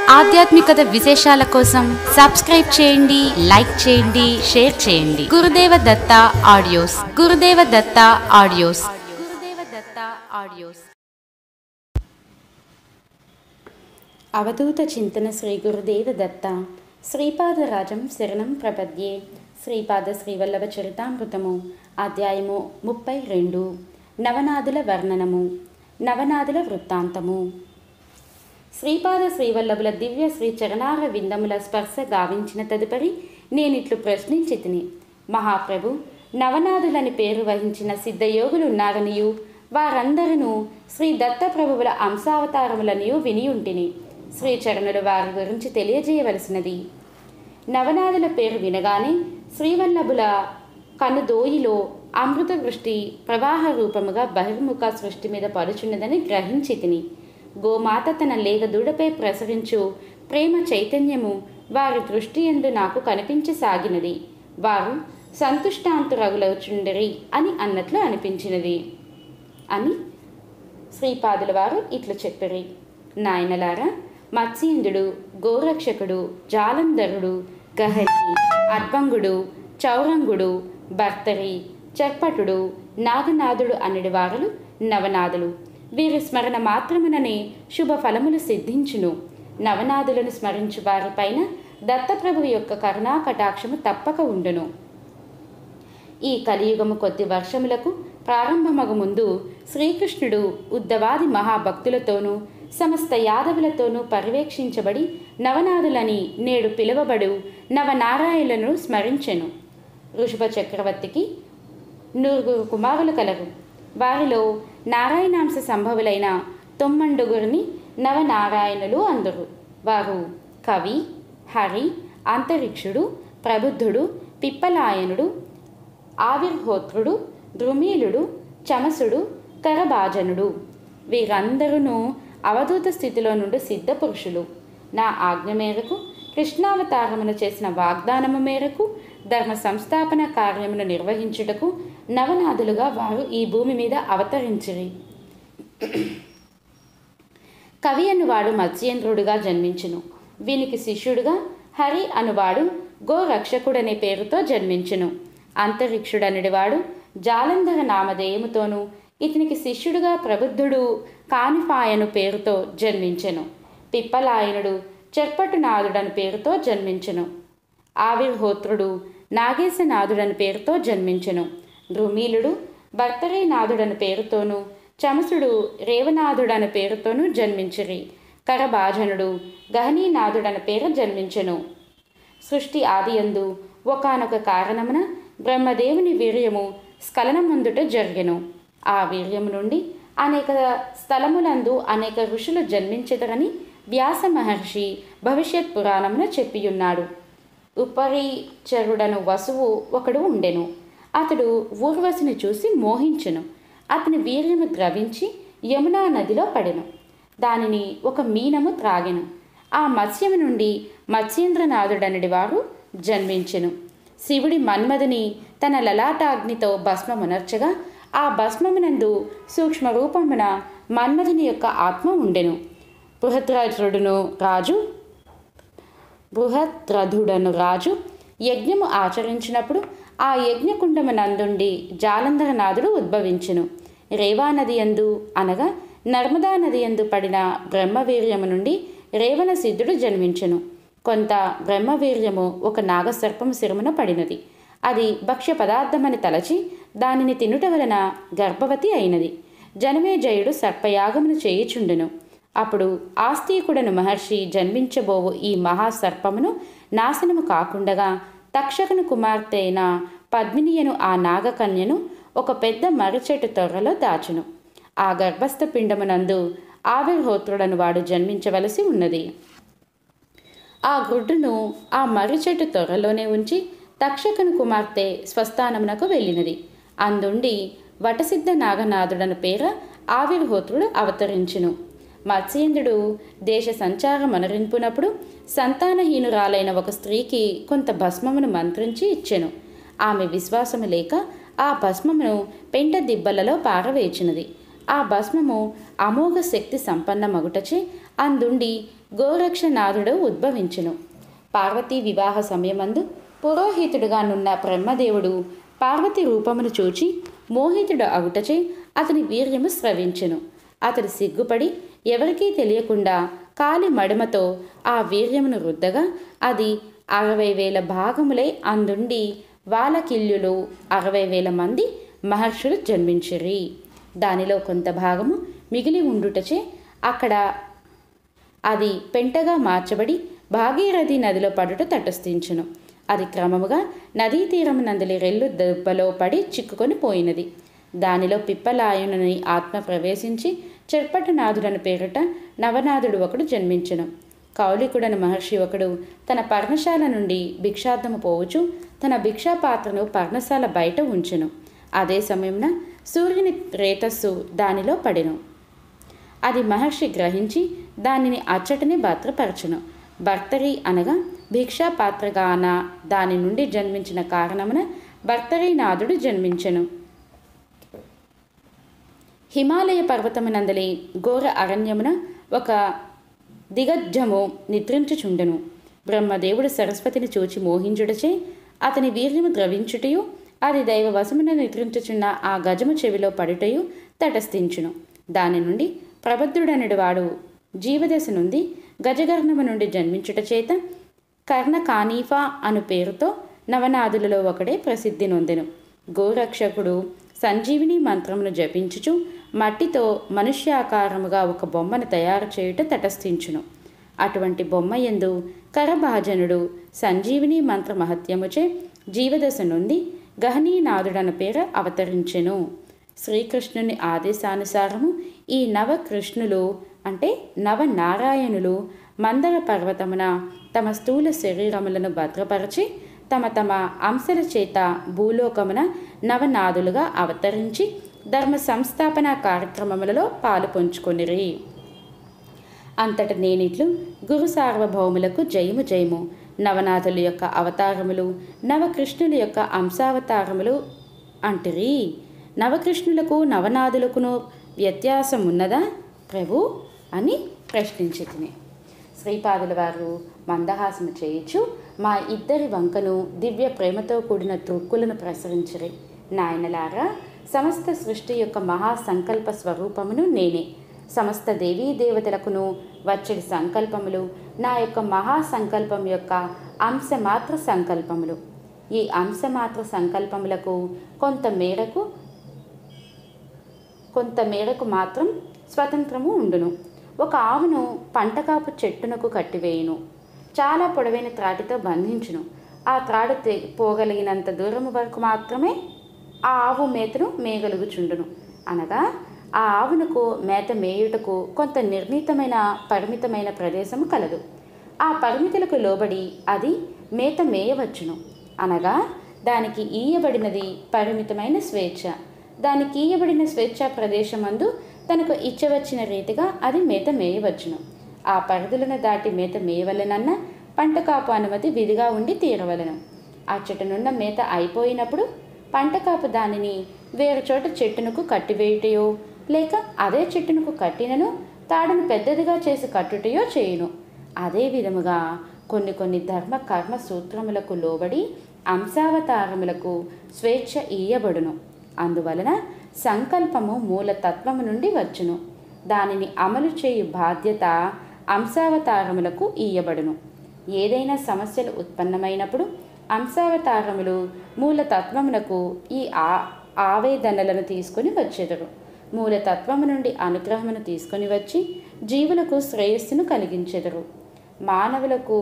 ఆధ్యాత్మికత విశేషాల కోసం సబ్స్క్రైబ్ చేయండి లైక్ చేయండి షేర్ చేయండి గురుదేవ దత్త ఆడియోస్ గురుదేవ దత్త ఆడియోస్ గురుదేవ దత్త ఆడియోస్ అవధూత చింతన శ్రీ గురుదేవ దత్త శ్రీపాదరాజం శరణం ప్రపద్యే శ్రీపాద శ్రీవల్లభ చరితామృతము అధ్యాయము ముప్పై రెండు నవనాదుల వర్ణనము నవనాదుల వృత్తాంతము శ్రీపాద శ్రీవల్లభుల దివ్య శ్రీ చరణార విందముల స్పర్శ గావించిన తదుపరి నేనిట్లు ప్రశ్నించి తిని మహాప్రభు నవనాదులని పేరు వహించిన సిద్ధయోగులున్నారనియు వారందరూ శ్రీ దత్తప్రభువుల అంశావతారములనియు విని ఉంటిని శ్రీచరణులు వారి గురించి తెలియజేయవలసినది నవనాదుల పేరు వినగానే శ్రీవల్లభుల కనుదోయిలో అమృత వృష్టి ప్రవాహ రూపముగా బహిర్ముఖ సృష్టి మీద పడుచున్నదని గ్రహించి తిని గోమాత తన లేగ దూడపై ప్రసరించు ప్రేమ చైతన్యము వారి దృష్టి ఎందు నాకు కనిపించసాగినది వారు సంతుష్టాంతురగులవుచుండరి అని అన్నట్లు అనిపించినది అని శ్రీపాదుల వారు ఇట్లు చెప్పిరి నాయనలారా మత్స్యేంద్రుడు గోరక్షకుడు జాలంధరుడు గహరి అద్భంగుడు చౌరంగుడు భర్తరి చర్పటుడు నాగనాథుడు అనడి వారలు నవనాదులు వీరి స్మరణ మాత్రముననే శుభ ఫలములు సిద్ధించును నవనాదులను స్మరించు వారిపైన దత్తప్రభు యొక్క కరుణా కటాక్షము తప్పక ఉండును ఈ కలియుగము కొద్ది వర్షములకు ప్రారంభమగు ముందు శ్రీకృష్ణుడు ఉద్దవాది మహాభక్తులతోనూ సమస్త యాదవులతోనూ పర్యవేక్షించబడి నవనాదులని నేడు పిలువబడు నవనారాయణులను స్మరించెను ఋషభ చక్రవర్తికి నూరుగురు కుమారులు కలరు వారిలో నారాయణాంశ సంభవులైన తొమ్మండుగురిని నవనారాయణులు అందరు వారు కవి హరి అంతరిక్షుడు ప్రబుద్ధుడు పిప్పలాయనుడు ఆవిర్హోత్రుడు ద్రుమీలుడు చమసుడు కరభాజనుడు వీరందరూ అవధూత స్థితిలో నుండి సిద్ధపురుషులు నా ఆజ్ఞ మేరకు కృష్ణావతారమును చేసిన వాగ్దానము మేరకు ధర్మ సంస్థాపన కార్యమును నిర్వహించుటకు నవనాథులుగా వారు ఈ భూమి మీద అవతరించిరి కవి అనువాడు మత్స్యేంద్రుడుగా జన్మించును వీనికి శిష్యుడుగా హరి అనువాడు గోరక్షకుడనే పేరుతో జన్మించును అంతరిక్షుడనడివాడు జాలంధర నామధేయముతోనూ ఇతనికి శిష్యుడుగా ప్రబుద్ధుడు కానిపాయను పేరుతో జన్మించెను పిప్పలాయనుడు చెర్పటునాథుడని పేరుతో జన్మించెను ఆవిర్హోత్రుడు నాగేశనాథుడని పేరుతో జన్మించెను ద్రుమీలుడు భర్తరీనాథుడని పేరుతోనూ చమసుడు రేవనాథుడని పేరుతోనూ జన్మించిరి కరభాజనుడు గహనీనాథుడని పేరు జన్మించెను సృష్టి ఆదియందు ఒకనొక కారణమున బ్రహ్మదేవుని వీర్యము స్ఖలనముందుట జరిగెను ఆ వీర్యము నుండి అనేక స్థలములందు అనేక ఋషులు జన్మించెదరని వ్యాస మహర్షి భవిష్యత్ పురాణమున చెప్పియున్నాడు ఉపరిచరుడను వసువు ఒకడు ఉండెను అతడు ఊర్వశిని చూసి మోహించెను అతని వీర్యము ద్రవించి యమునా నదిలో పడెను దానిని ఒక మీనము త్రాగెను ఆ మత్స్యము నుండి మత్స్యేంద్రనాథుడనడి వారు జన్మించెను శివుడి మన్మధుని తన లలాటాగ్నితో భస్మమునర్చగా ఆ భస్మమునందు సూక్ష్మ రూపమున మన్మధుని యొక్క ఆత్మ ఉండెను బృహద్రథుడును రాజు బృహద్రథుడను రాజు యజ్ఞము ఆచరించినప్పుడు ఆ యజ్ఞకుండము నందుండి జాలంధరనాథుడు ఉద్భవించెను రేవా నది యందు అనగా నర్మదా నది యందు పడిన బ్రహ్మవీర్యము నుండి రేవణ సిద్ధుడు జన్మించెను కొంత బ్రహ్మవీర్యము ఒక నాగసర్పము శిరమున పడినది అది భక్ష్య పదార్థమని తలచి దానిని తినుట వలన గర్భవతి అయినది జనమేజయుడు సర్పయాగమును చేయుచుండెను అప్పుడు ఆస్తికుడను మహర్షి జన్మించబోవు ఈ మహాసర్పమును నాశనము కాకుండగా తక్షకుని కుమార్తె అయిన పద్మినియను ఆ నాగకన్యను ఒక పెద్ద మర్రిచెట్టు తొర్రలో దాచును ఆ గర్భస్థ పిండమునందు ఆవిర్హోత్రుడను వాడు జన్మించవలసి ఉన్నది ఆ గుడ్డును ఆ మర్రి చెట్టు త్వరలోనే ఉంచి తక్షకుని కుమార్తె స్వస్థానమునకు వెళ్ళినది అందుండి వటసిద్ధ నాగనాథుడను పేర ఆవిర్హోత్రుడు అవతరించును మత్స్యేంద్రుడు దేశ సంచారం అనరింపునప్పుడు సంతానహీనురాలైన ఒక స్త్రీకి కొంత భస్మమును మంత్రించి ఇచ్చెను ఆమె విశ్వాసము లేక ఆ భస్మమును పెంట దిబ్బలలో పారవేచినది ఆ భస్మము అమోఘ శక్తి సంపన్న మగుటచే అందుండి గోరక్షనాథుడు ఉద్భవించును పార్వతీ వివాహ సమయమందు పురోహితుడుగా నున్న బ్రహ్మదేవుడు పార్వతి రూపమును చూచి మోహితుడు అగుటచే అతని వీర్యము స్రవించెను అతడు సిగ్గుపడి ఎవరికీ తెలియకుండా కాలి మడిమతో ఆ వీర్యమును రుద్దగా అది అరవై వేల భాగములై అందుండి వాలకిల్యులు అరవై వేల మంది మహర్షులు జన్మించిరి దానిలో కొంత భాగము మిగిలి ఉండుటచే అక్కడ అది పెంటగా మార్చబడి భాగీరథి నదిలో పడుట తటస్థించును అది క్రమముగా నదీ తీరము నందలి రెల్లు దెబ్బలో పడి చిక్కుకొని పోయినది దానిలో పిప్పలాయునని ఆత్మ ప్రవేశించి చెర్పటనాథుడని పేరిట నవనాథుడు ఒకడు జన్మించెను కౌలికుడని మహర్షి ఒకడు తన పర్ణశాల నుండి భిక్షార్థము పోవచ్చు తన భిక్షా పాత్రను పర్ణశాల బయట ఉంచెను అదే సమయంన సూర్యుని రేతస్సు దానిలో పడెను అది మహర్షి గ్రహించి దానిని అచ్చటనే భద్రపరచును భర్తరి అనగా భిక్షా పాత్రగాన దాని నుండి జన్మించిన కారణమున భర్తరీనాథుడు జన్మించెను హిమాలయ పర్వతమునందలి ఘోర అరణ్యమున ఒక దిగజ్జము నిద్రించుచుండెను బ్రహ్మదేవుడు సరస్వతిని చూచి మోహించుటచే అతని వీర్యము ద్రవించుటయు అది దైవ వశమున నిద్రించుచున్న ఆ గజము చెవిలో పడుటయు తటస్థించును దాని నుండి ప్రబద్ధుడనడు వాడు జీవదశ నుండి గజగర్ణము నుండి జన్మించుట చేత కర్ణ కానీఫా అను పేరుతో నవనాథులలో ఒకడే ప్రసిద్ధి నొందెను గోరక్షకుడు సంజీవిని మంత్రమును జపించుచు మట్టితో మనుష్యాకారముగా ఒక బొమ్మను తయారు చేయుట తటస్థించును అటువంటి బొమ్మ ఎందు కరభాజనుడు సంజీవిని మంత్ర మహత్యముచే జీవదశ నుండి గహనీనాథుడన పేర అవతరించెను శ్రీకృష్ణుని ఆదేశానుసారము ఈ నవకృష్ణులు అంటే నవనారాయణులు మందర పర్వతమున తమ స్థూల శరీరములను భద్రపరచి తమ తమ అంశల చేత భూలోకమున నవనాథులుగా అవతరించి ధర్మ సంస్థాపన కార్యక్రమములలో పాలు పంచుకొనిరి అంతట నేనిట్లు గురు సార్వభౌములకు జయము జయము నవనాథుల యొక్క అవతారములు నవకృష్ణుల యొక్క అంశావతారములు అంటిరి నవకృష్ణులకు నవనాథులకును వ్యత్యాసం ఉన్నదా ప్రభు అని ప్రశ్నించి తిని శ్రీపాదుల వారు మందహాసము చేయించు మా ఇద్దరి వంకను దివ్య ప్రేమతో కూడిన తృక్కులను ప్రసరించిరి నాయనలారా సమస్త సృష్టి యొక్క మహాసంకల్ప స్వరూపమును నేనే సమస్త దేవీ దేవతలకును వచ్చడి సంకల్పములు నా యొక్క మహాసంకల్పం యొక్క అంశమాత్ర సంకల్పములు ఈ అంశమాత్ర సంకల్పములకు కొంత మేరకు కొంత మేరకు మాత్రం స్వతంత్రము ఉండును ఒక ఆవును పంటకాపు చెట్టునకు కట్టివేయును చాలా పొడవైన త్రాటితో బంధించును ఆ త్రాడు తె- పోగలిగినంత దూరం వరకు మాత్రమే ఆ ఆవు మేతను మేయగలుగుచుండును అనగా ఆ ఆవునకు మేత మేయుటకు కొంత నిర్ణీతమైన పరిమితమైన ప్రదేశము కలదు ఆ పరిమితులకు లోబడి అది మేత మేయవచ్చును అనగా దానికి ఈయబడినది పరిమితమైన స్వేచ్ఛ దానికి ఈయబడిన స్వేచ్ఛా ప్రదేశమందు తనకు ఇచ్చవచ్చిన రీతిగా అది మేత మేయవచ్చును ఆ పరిధులను దాటి మేత మేయవలెనన్న పంట కాపు అనుమతి విధిగా ఉండి తీరవలెను ఆ చెట్టునున్న మేత అయిపోయినప్పుడు పంట కాపు దానిని వేరు చోట చెట్టునకు కట్టివేయుటయో లేక అదే చెట్టునకు కట్టినను తాడును పెద్దదిగా చేసి కట్టుటయో చేయును అదే విధముగా కొన్ని కొన్ని ధర్మ కర్మ సూత్రములకు లోబడి అంశావతారములకు స్వేచ్ఛ ఇయ్యబడును అందువలన సంకల్పము మూలతత్వము నుండి వచ్చును దానిని అమలు చేయు బాధ్యత అంశావతారములకు ఇయ్యబడును ఏదైనా సమస్యలు ఉత్పన్నమైనప్పుడు అంశావతారములు మూలతత్వమునకు ఈ ఆ ఆవేదనలను తీసుకొని వచ్చెదరు మూలతత్వము నుండి అనుగ్రహమును తీసుకొని వచ్చి జీవులకు శ్రేయస్సును కలిగించెదరు మానవులకు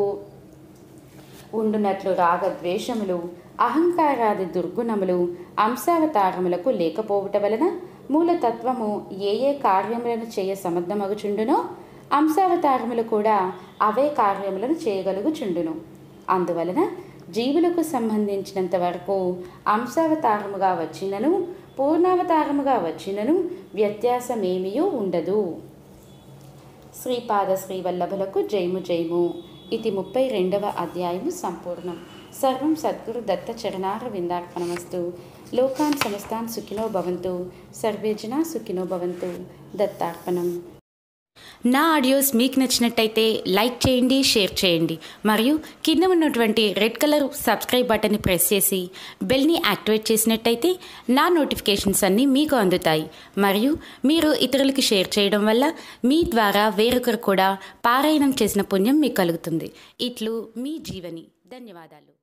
ఉండునట్లు రాగద్వేషములు అహంకారాది దుర్గుణములు అంశావతారములకు లేకపోవుట వలన మూలతత్వము ఏ ఏ కార్యములను చేయ సమర్థమగుచుండునో అంశావతారములు కూడా అవే కార్యములను చేయగలుగుచుండును అందువలన జీవులకు సంబంధించినంత వరకు అంశావతారముగా వచ్చినను పూర్ణావతారముగా వచ్చినను వ్యత్యాసమేమియూ ఉండదు శ్రీపాద శ్రీవల్లభులకు జయము జయము ఇది ముప్పై రెండవ అధ్యాయము సంపూర్ణం సర్వం సద్గురు దత్త చరణార విందార్పణమస్తు లోకాన్ సమస్తాన్ సుఖినో భవంతు సర్వే జనా సుఖినో భవంతు దత్తార్పణం నా ఆడియోస్ మీకు నచ్చినట్టయితే లైక్ చేయండి షేర్ చేయండి మరియు కింద ఉన్నటువంటి రెడ్ కలర్ సబ్స్క్రైబ్ బటన్ని ప్రెస్ చేసి బెల్ని యాక్టివేట్ చేసినట్టయితే నా నోటిఫికేషన్స్ అన్నీ మీకు అందుతాయి మరియు మీరు ఇతరులకి షేర్ చేయడం వల్ల మీ ద్వారా వేరొకరు కూడా పారాయణం చేసిన పుణ్యం మీకు కలుగుతుంది ఇట్లు మీ జీవని ధన్యవాదాలు